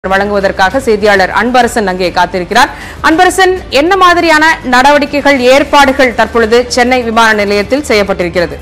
வழங்குவதற்காக செய்தியாளர் அன்பரசன் அங்கே காத்திருக்கிறார் அன்பரசன் என்ன மாதிரியான நடவடிக்கைகள் ஏற்பாடுகள் தற்பொழுது சென்னை விமான நிலையத்தில் செய்யப்பட்டிருக்கிறது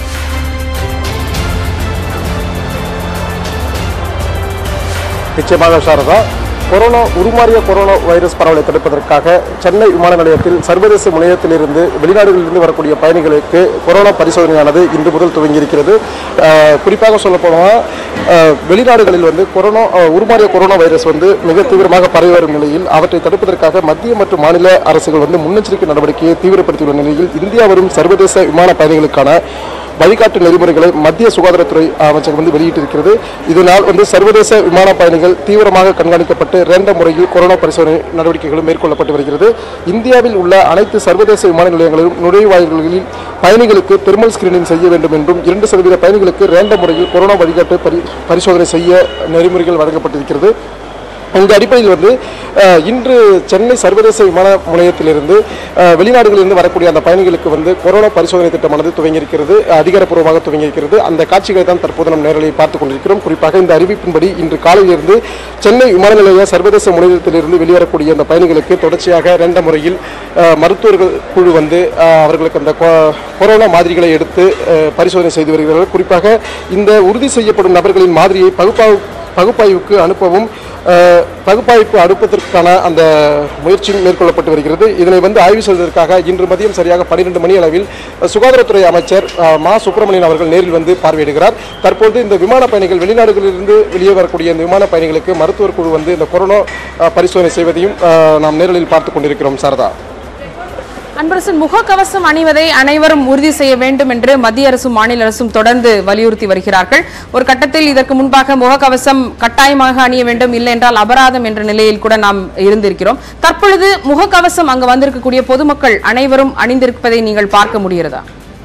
நிச்சயமாக சாரதா கொரோனா உருமாறிய கொரோனா வைரஸ் பரவலை தடுப்பதற்காக சென்னை விமான நிலையத்தில் சர்வதேச முனையத்திலிருந்து வெளிநாடுகளிலிருந்து வரக்கூடிய பயணிகளுக்கு கொரோனா பரிசோதனையானது இன்று முதல் துவங்கியிருக்கிறது அஹ், குறிப்பாக சொல்லப்போனால் அஹ், வெளிநாடுகளில் வந்து கொரோனா அஹ், உருமாறிய கொரோனா வைரஸ் வந்து மிக தீவிரமாக பரவி வரும் நிலையில் அவற்றை தடுப்பதற்காக மத்திய மற்றும் மாநில அரசுகள் வந்து முன்னெச்சரிக்கை நடவடிக்கையை தீவிரப்படுத்தியுள்ள நிலையில் இந்தியா வரும் சர்வதேச விமான பயணிகளுக்கான வழிகாட்டு நெறிமுறைகளை மத்திய சுகாதாரத்துறை அமைச்சகம் வந்து வெளியிட்டிருக்கிறது இதனால் வந்து சர்வதேச விமான பயணிகள் தீவிரமாக கண்காணிக்கப்பட்டு ரேண்டம் முறையில் கொரோனா பரிசோதனை நடவடிக்கைகளும் மேற்கொள்ளப்பட்டு வருகிறது இந்தியாவில் உள்ள அனைத்து சர்வதேச விமான நிலையங்களிலும் நுழைவாயில்களில் பயணிகளுக்கு தெர்மல் ஸ்கிரீனிங் செய்ய வேண்டும் என்றும் இரண்டு சதவீத பயணிகளுக்கு ரேண்டம் முறையில் கொரோனா வழிகாட்டு பரி பரிசோதனை செய்ய நெறிமுறைகள் வழங்கப்பட்டிருக்கிறது இந்த அடிப்படையில் வந்து அஹ், இன்று சென்னை சர்வதேச விமான முனையத்திலிருந்து அஹ், வெளிநாடுகளிலிருந்து வரக்கூடிய அந்த பயணிகளுக்கு வந்து கொரோனா பரிசோதனை திட்டமானது துவங்கியிருக்கிறது அதிகாரப்பூர்வமாக துவங்கியிருக்கிறது அந்த காட்சிகளை தான் தற்போது நாம் நேரலையில் பார்த்துக் கொண்டிருக்கிறோம் குறிப்பாக இந்த அறிவிப்பின்படி இன்று காலையிலிருந்து சென்னை விமான நிலைய சர்வதேச முனையத்திலிருந்து வெளிவரக்கூடிய அந்த பயணிகளுக்கு தொடர்ச்சியாக ரெண்ட முறையில் அஹ், மருத்துவர்கள் குழு வந்து அஹ், அவர்களுக்கு அந்த கொ- கொரோனா மாதிரிகளை எடுத்து அஹ், பரிசோதனை செய்து வருகிறார்கள் குறிப்பாக இந்த உறுதி செய்யப்படும் நபர்களின் மாதிரியை பகுப்பாய்வு பகுப்பாய்வுக்கு அனுப்பவும் அஹ், பகுப்பாய்வு அனுப்பதற்கான அந்த முயற்சி மேற்கொள்ளப்பட்டு வருகிறது இதனை வந்து ஆய்வு செய்வதற்காக இன்று மதியம் சரியாக பன்னிரெண்டு மணி அளவில் அஹ், சுகாதாரத்துறை அமைச்சர் அஹ், மா சுப்பிரமணியன் அவர்கள் நேரில் வந்து பார்வையிடுகிறார் தற்போது இந்த விமான பயணிகள் வெளிநாடுகளிலிருந்து வெளியே வரக்கூடிய இந்த விமான பயணிகளுக்கு மருத்துவர் குழு வந்து இந்த கொரோனா அஹ், பரிசோதனை செய்வதையும் அஹ், நாம் நேரலில் பார்த்துக் கொண்டிருக்கிறோம் சாரதா அன்பரசன் முகக்கவசம் அணிவதை அனைவரும் உறுதி செய்ய வேண்டும் என்று மத்திய அரசும் மாநில அரசும் தொடர்ந்து வலியுறுத்தி வருகிறார்கள் ஒரு கட்டத்தில் இதற்கு முன்பாக முகக்கவசம் கட்டாயமாக அணிய வேண்டும் இல்லை என்றால் அபராதம் என்ற நிலையில் கூட நாம் இருந்திருக்கிறோம் தற்பொழுது முகக்கவசம் அங்கு வந்திருக்கக்கூடிய பொதுமக்கள் அனைவரும் அணிந்திருப்பதை நீங்கள் பார்க்க முடிகிறதா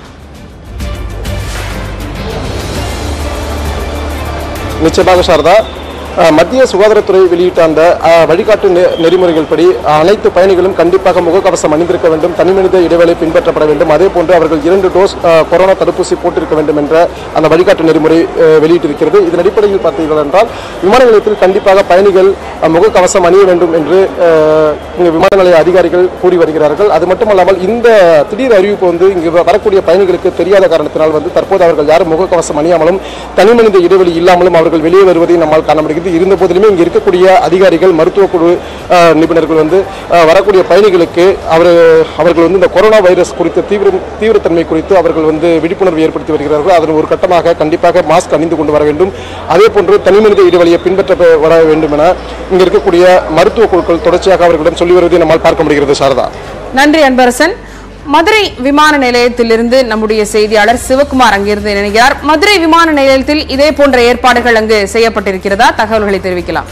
நிச்சயமாக சாரதா அஹ், மத்திய சுகாதாரத்துறை வெளியிட்ட அந்த அஹ், வழிகாட்டு நெ- நெறிமுறைகள் படி அனைத்து பயணிகளும் கண்டிப்பாக முகக்கவசம் அணிந்திருக்க வேண்டும் தனிமனித இடைவெளி பின்பற்றப்பட வேண்டும் அதே போன்று அவர்கள் இரண்டு டோஸ் அஹ், கொரோனா தடுப்பூசி போட்டிருக்க வேண்டும் என்ற அந்த வழிகாட்டு நெறிமுறை அஹ், வெளியிட்டிருக்கிறது இதன் அடிப்படையில் பார்த்தீர்கள் என்றால் விமான நிலையத்தில் கண்டிப்பாக பயணிகள் அஹ், முகக்கவசம் அணிய வேண்டும் என்று அஹ், இங்கு விமான நிலைய அதிகாரிகள் கூறி வருகிறார்கள் அது மட்டுமல்லாமல் இந்த திடீர் அறிவிப்பு வந்து இங்கு வ- வரக்கூடிய பயணிகளுக்கு தெரியாத காரணத்தினால் வந்து தற்போது அவர்கள் யாரும் முகக்கவசம் அணியாமலும் தனிமனித இடைவெளி இல்லாமலும் அவர்கள் வெளியே வருவதை நம்மால் காண முடிகிறது இருந்த போதிலுமே இங்கு இருக்கக்கூடிய அதிகாரிகள் மருத்துவ குழு அஹ், நிபுணர்கள் வந்து அஹ், வரக்கூடிய பயணிகளுக்கு அவர் அவர்கள் வந்து இந்த கொரோனா வைரஸ் குறித்த தீவிர தீவிரத்தன்மை குறித்து அவர்கள் வந்து விழிப்புணர்வு ஏற்படுத்தி வருகிறார்கள் அதன் ஒரு கட்டமாக கண்டிப்பாக மாஸ்க் அணிந்து கொண்டு வர வேண்டும் அதே போன்று தனிமனித இடைவெளியை பின்பற்ற வர வேண்டும் என இங்கு இருக்கக்கூடிய மருத்துவ குழுக்கள் தொடர்ச்சியாக அவர்களிடம் சொல்லி வருவதை நம்மால் பார்க்க முடிகிறது சாரதா நன்றி அன்பரசன் மதுரை விமான நிலையத்திலிருந்து நம்முடைய செய்தியாளர் சிவகுமார் அங்கிருந்து இணைகிறார் மதுரை விமான நிலையத்தில் இதே போன்ற ஏற்பாடுகள் அங்கு செய்யப்பட்டிருக்கிறதா தகவல்களை தெரிவிக்கலாம்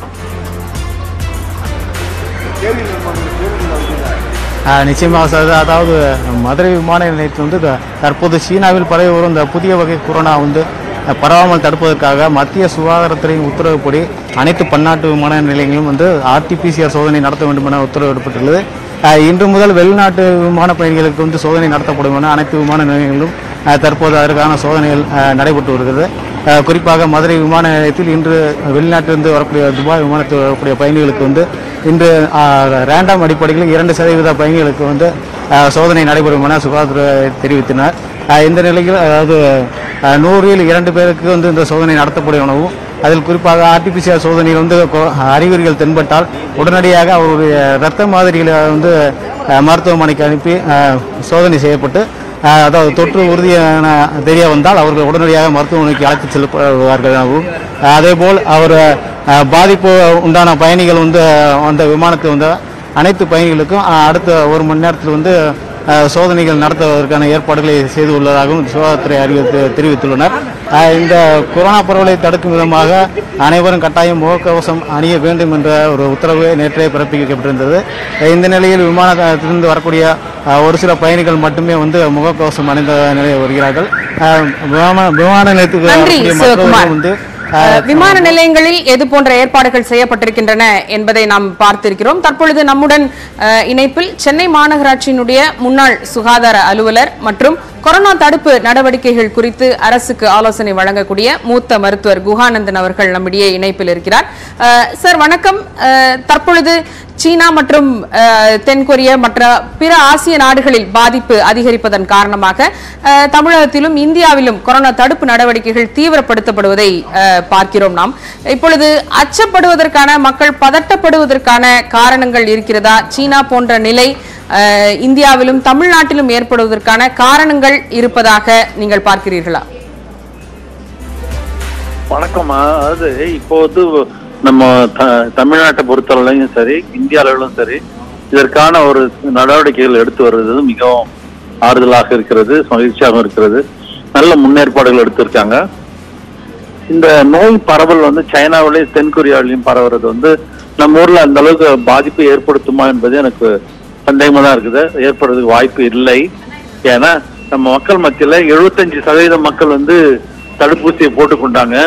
ஆ, நிச்சயமாக சார் அதாவது மதுரை விமான நிலையத்தில் வந்து த- தற்போது சீனாவில் பரவி வரும் இந்த புதிய வகை கொரோனா வந்து அ, பரவாமல் தடுப்பதற்காக மத்திய சுகாதாரத்துறையின் உத்தரவுப்படி அனைத்து பன்னாட்டு விமான நிலையங்களிலும் வந்து ஆர்டிபிசிஆர் சோதனை நடத்த வேண்டும் என உத்தரவிடப்பட்டுள்ளது ஆ, இன்று முதல் வெளிநாட்டு விமான பயணிகளுக்கு வந்து சோதனை நடத்தப்படும் என அனைத்து விமான நிலையங்களிலும் ஆ, தற்போது அதற்கான சோதனைகள் ஆ, நடைபெற்று வருகிறது ஆ, குறிப்பாக மதுரை விமான நிலையத்தில் இன்று வெளிநாட்டிலிருந்து வரக்கூடிய துபாய் விமானத்தில் வரக்கூடிய பயணிகளுக்கு வந்து இன்று ஆ, ரேண்டம் அடிப்படையில் இரண்டு சதவீத பயணிகளுக்கு வந்து ஆ, சோதனை நடைபெறும் என சுகாதாரத்துறை தெரிவித்தனர் ஆ, இந்த நிலையில் அதாவது ஆ, நூறில் இரண்டு பேருக்கு வந்து இந்த சோதனை நடத்தப்படும் எனவும் அதில் குறிப்பாக ஆர்டிபிசிஆர் சோதனையில் வந்து கொ- அறிகுறிகள் தென்பட்டால் உடனடியாக அவருடைய இரத்த மாதிரிகளை வந்து ஆ, மருத்துவமனைக்கு அனுப்பி ஆ, சோதனை செய்யப்பட்டு ஆஹ் அதாவது தொற்று உறுதியான தெரிய வந்தால் அவர்கள் உடனடியாக மருத்துவமனைக்கு அழைத்து செல்லப்படுவார்கள் எனவும் ஆஹ் அதேபோல் அவர் ஆஹ் பாதிப்பு உண்டான பயணிகள் வந்து அந்த விமானத்தில் வந்த அனைத்து பயணிகளுக்கும் ஆஹ் அடுத்த ஒரு மணி நேரத்தில் வந்து ஆஹ் சோதனைகள் நடத்துவதற்கான ஏற்பாடுகளை செய்து உள்ளதாகவும் சுகாதாரத்துறை அறிவித்து தெரிவித்துள்ளனர் ஆஹ் இந்த கொரோனா பரவலை தடுக்கும் விதமாக அனைவரும் கட்டாயம் முகக்கவசம் அணிய வேண்டும் என்ற ஒரு உத்தரவு நேற்றே பிறப்பிக்கப்பட்டிருந்தது இந்த நிலையில் விமானத்திலிருந்து வரக்கூடிய ஆஹ் ஒரு சில பயணிகள் மட்டுமே வந்து முகக்கவசம் அணிந்த நிலையில் வருகிறார்கள் ஆஹ் விமான விமான நிலையத்துக்கு நன்றி, வரக்கூடிய சிவகுமார். மற்றவர்கள் வந்து அஹ், விமான நிலையங்களில் எது போன்ற ஏற்பாடுகள் செய்யப்பட்டிருக்கின்றன என்பதை நாம் பார்த்திருக்கிறோம் தற்பொழுது நம்முடன் அஹ், இணைப்பில் சென்னை மாநகராட்சியினுடைய முன்னாள் சுகாதார அலுவலர் மற்றும் கொரோனா தடுப்பு நடவடிக்கைகள் குறித்து அரசுக்கு ஆலோசனை வழங்கக்கூடிய மூத்த மருத்துவர் குஹானந்தன் அவர்கள் நம்மிடையே இணைப்பில் இருக்கிறார் அஹ், சார் வணக்கம் அஹ், தற்பொழுது சீனா மற்றும் அஹ், தென்கொரியா மற்ற பிற ஆசிய நாடுகளில் பாதிப்பு அதிகரிப்பதன் காரணமாக அஹ், தமிழகத்திலும் இந்தியாவிலும் கொரோனா தடுப்பு நடவடிக்கைகள் தீவிரப்படுத்தப்படுவதை அஹ், பார்க்கிறோம் நாம் இப்பொழுது அச்சப்படுவதற்கான மக்கள் பதட்டப்படுவதற்கான காரணங்கள் இருக்கிறதா சீனா போன்ற நிலை அஹ், இந்தியாவிலும் தமிழ்நாட்டிலும் ஏற்படுவதற்கான காரணங்கள் இருப்பதாக நீங்கள் பார்க்கிறீர்களா வணக்கம்மா அதாவது இப்போ வந்து நம்ம த- தமிழ்நாட்டை பொறுத்தளவுலையும் சரி இந்திய அளவிலும் சரி இதற்கான ஒரு நடவடிக்கைகள் எடுத்து வருவது மிகவும் ஆறுதலாக இருக்கிறது மகிழ்ச்சியாகவும் இருக்கிறது நல்ல முன்னேற்பாடுகள் எடுத்திருக்காங்க இந்த நோய் பரவல் வந்து சைனாவிலையும் தென்கொரியாவிலையும் பரவுறது வந்து நம்ம ஊர்ல அந்த அளவுக்கு பாதிப்பு ஏற்படுத்துமா என்பது எனக்கு சந்தேகமா தான் இருக்குது ஏற்படுறதுக்கு வாய்ப்பு இல்லை ஏன்னா நம்ம மக்கள் மத்தியில எழுபத்தஞ்சு சதவீதம் மக்கள் வந்து தடுப்பூசியை போட்டுக்கொண்டாங்க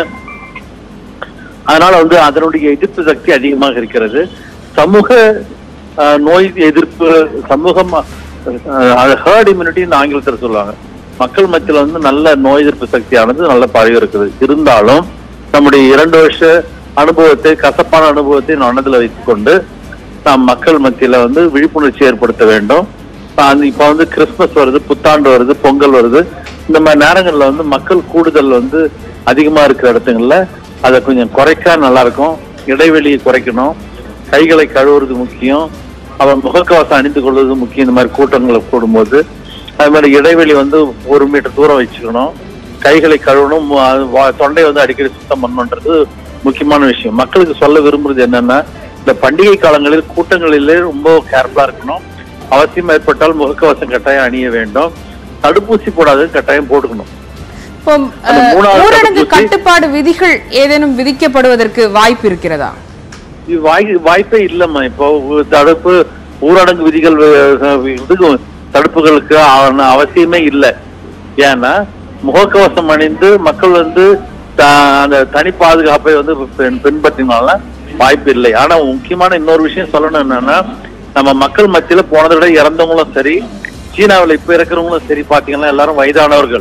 அதனால வந்து அதனுடைய எதிர்ப்பு சக்தி அதிகமாக இருக்கிறது சமூக அஹ், நோய் எதிர்ப்பு சமூகம் ஹேர்ட் இம்யூனிட்டின்னு ஆங்கிலத்தில் சொல்லுவாங்க மக்கள் மத்தியில வந்து நல்ல நோய் எதிர்ப்பு சக்தியானது நல்ல பரவி இருக்குது இருந்தாலும் நம்முடைய இரண்டு வருஷ அனுபவத்தை கசப்பான அனுபவத்தை மனதில் வைத்துக்கொண்டு நாம் மக்கள் மத்தியில வந்து விழிப்புணர்ச்சி ஏற்படுத்த வேண்டும் அந்த இப்ப வந்து கிறிஸ்துமஸ் வருது புத்தாண்டு வருது பொங்கல் வருது இந்த மாதிரி நேரங்கள்ல வந்து மக்கள் கூடுதல் வந்து அதிகமா இருக்கிற இடத்துங்கள்ல அதை கொஞ்சம் குறைச்சா நல்லா இருக்கும் இடைவெளியை குறைக்கணும் கைகளை கழுவுறது முக்கியம் அப்புறம் முகக்கவசம் அணிந்து கொள்வது முக்கியம் இந்த மாதிரி கூட்டங்களை கூடும்போது அது மாதிரி இடைவெளி வந்து ஒரு மீட்டர் தூரம் வச்சுக்கணும் கைகளை கழுவணும் மு- அது வா- தொண்டையை வந்து அடிக்கடி சுத்தம் பண்ணணுன்றது முக்கியமான விஷயம் மக்களுக்கு சொல்ல விரும்புறது என்னன்னா இந்த பண்டிகை காலங்களில் கூட்டங்களிலே ரொம்ப கேர்ஃபுல்லா இருக்கணும் அவசியம் ஏற்பட்டால் முகக்கவசம் கட்டாயம் அணிய வேண்டும் தடுப்பூசி போடாது கட்டாயம் போட்டுக்கணும் இப்போ அந்த அஹ், மூணாவது ஊரடங்கு தடுப்பூசி- கட்டுப்பாடு விதிகள் ஏதேனும் விதிக்கப்படுவதற்கு வாய்ப்பு இருக்கிறதா இது வாய் வாய்ப்பே இல்லைம்மா இப்போ ஒரு தடுப்பு ஊரடங்கு விதிகள் அஹ், இதுக்கு தடுப்புகளுக்கு அவ- அவசியமே இல்லை ஏன்னா முகக்கவசம் அணிந்து மக்கள் வந்து த- அந்த தனி பாதுகாப்பை வந்து பின்- பின்பற்றினால வாய்ப்பு இல்லை ஆனா முக்கியமான இன்னொரு விஷயம் சொல்லணும் என்னன்னா நம்ம மக்கள் மத்தியில போனதை விட இறந்தவங்களும் சரி சீனாவில் இப்ப இருக்கிறவங்களும் சரி பாத்தீங்கன்னா எல்லாரும் வயதானவர்கள்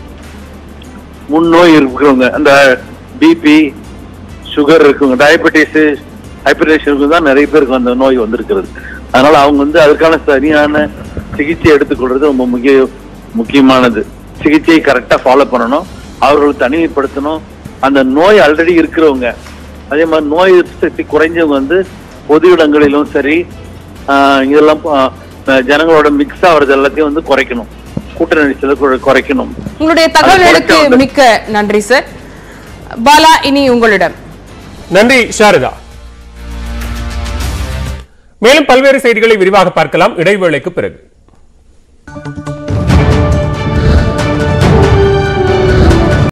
முன்னோய் இருக்கிறவங்க அந்த பிபி சுகர் இருக்குங்க டயபெட்டிஸ் ஹைப்பர்டேஷன் தான் நிறைய பேருக்கு அந்த நோய் வந்திருக்கிறது அதனால அவங்க வந்து அதற்கான சரியான சிகிச்சை எடுத்துக்கொள்றது ரொம்ப முக்கிய முக்கியமானது சிகிச்சையை கரெக்டா ஃபாலோ பண்ணணும் அவர்களை தனிமைப்படுத்தணும் அந்த நோய் ஆல்ரெடி இருக்கிறவங்க அதே மாதிரி நோய் எதிர்ப்பு சக்தி குறைஞ்சவங்க வந்து பொது இடங்களிலும் சரி ஆஹ் இதெல்லாம் ஆஹ் ஜனங்களோட மிக்ஸ் ஆகுறது எல்லாத்தையும் வந்து குறைக்கணும் கூட்ட நெரிசலை குறை- குறைக்கணும் உங்களுடைய தகவல்களுக்கு குறைக்க வேண்டும். மிக்க நன்றி சார் பாலா இனி உங்களிடம் நன்றி ஷாரதா மேலும் பல்வேறு செய்திகளை விரிவாக பார்க்கலாம் இடைவேளைக்கு பிறகு